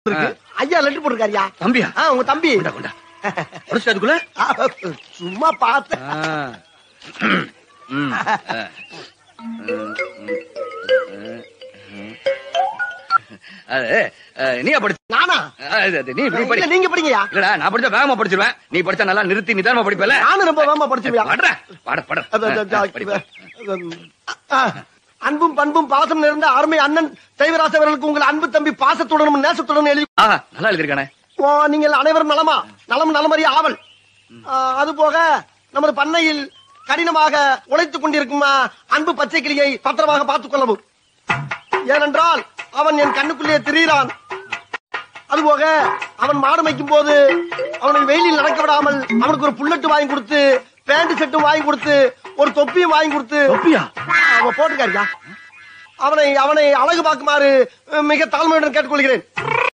இருக்கு ஐயா லெட்டர் போட்டிருக்காருயா தம்பியா ஆ, உங்க தம்பி கொண்டா கொண்டா உடச்சு அதுக்குள்ள ஆ, சும்மா பார்த்தேன் ஆ. ம், ஆ. ம், ம், ம். அது அஹ், நீயா படிச்ச நானா அது, அது, நீ நீ படி இல்ல நீங்க படிங்கயா இல்லடா நான் படிச்சா வேகமா படிச்சிருவேன் நீ படிச்சா நல்லா நிறுத்தி நிதானமா படிப்பல நானும் ரொம்ப வேகமா படிச்சிருவியா படுற பாட பாட அது, அது, அது, ஆ, அன்பும் பண்பும் பாசம் நிறைந்த அருமை அண்ணன் தெய்வராச அவர்களுக்கு உங்கள் அன்பு தம்பி பாசத்துடனும் நேசத்துடனும் எழுதி ஆ நல்லா எழுதிருக்கானே ஓ, நீங்கள் அனைவரும் நலமா நலம் நலமறிய ஆவல் ஆ, அது போக நமது பண்ணையில் கடினமாக உழைத்துக் கொண்டிருக்கும் ஆ, அன்பு பச்சை கிளியை பத்திரமாக பார்த்துக் கொள்ளவும் ஏனென்றால் அவன் என் கண்ணுக்குள்ளே திரிகிறான் அதுபோக அவன் மாடு மேய்க்கும் போது அவனை வெயிலில் நடக்க விடாமல் அவனுக்கு ஒரு புல்லட்டு வாங்கி கொடுத்து பேண்ட் செட்டும் வாங்கி கொடுத்து ஒரு தொப்பியும் வாங்கி கொடுத்து தொப்பியா? அவன் போட்டுக்காரியா அவனை அவனை அழகு பார்க்குமாறு அஹ், மிக தாழ்மையுடன் கேட்டுக்கொள்கிறேன்